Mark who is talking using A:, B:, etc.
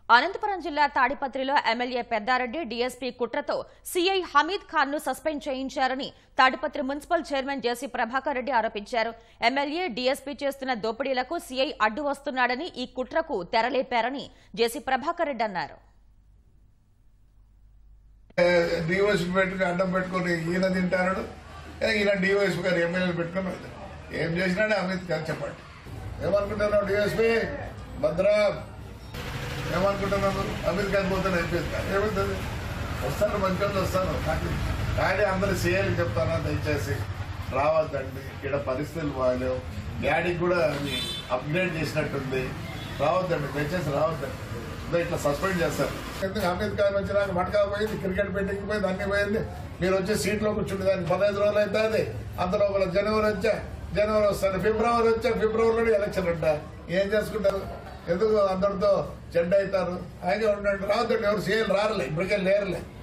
A: అనంతపురం జిల్లా తాడిపత్రిలో MLA Peddareddy DSP కుట్రతో సీఐ హమీద్ ఖాన్ ను సస్పెండ్ చేయించారని Tadipatri municipal chairman JC Prabhakar Reddy ఆరోపించారు ఎమ్మెల్యే డీఎస్పీ చేస్తున్న దోపిడీలకు సీఐ అడ్డు వస్తున్నాడని ఈ కుట్రకు తెరలేపారని జేసీ ప్రభాకర్ రెడ్డి అన్నారు
B: డివైఎస్పీ పెట్టుకుని అడ్డం పెట్టుకుని ఈయన తింటాడు ఈయన డివైఎస్పీ గారు ఎమ్మెల్యేలు పెట్టుకుని వెళ్తాడు. ఏం చేసినాడే అమిత్ గారు చెప్పండి ఏమనుకుంటున్నావు డివైఎస్పీ భద్రా ఏమనుకుంటున్నావు అమిత్ గారు పోతాను అయిపోయింది ఏమవుతుంది వస్తారు మంచి వాళ్ళు వస్తారు కానీ కానీ అందరు సీఎల్ చెప్తాను దయచేసి రావద్దండి ఇక్కడ పరిస్థితులు బాగాలేవు డాడీకి కూడా అది అప్డేట్ చేసినట్టుంది రావద్దండి దయచేసి రావద్దండి ఇదో ఇట్లా సస్పెండ్ చేస్తారు ఎందుకు అమిత్ ఖాన్ వచ్చినాక మటకా పోయింది క్రికెట్ బెట్టింగ్ పోయింది అన్ని పోయింది మీరు వచ్చి సీట్లో కూర్చుంటే దానికి పదహైదు రోజులు అవుతుంది అంతలో ఒకళ్ళు జనవరి వచ్చా జనవరి వస్తాను ఫిబ్రవరి వచ్చా ఫిబ్రవరిలో ఎలక్షన్ అంట ఏం చేసుకుంటారు ఎందుకు అందరితో చెడ్డ అవుతారు అలాగే ఉండండి రావద్దండి ఎవరు సీఎల్ రారలే ఇప్పటికే లేరులే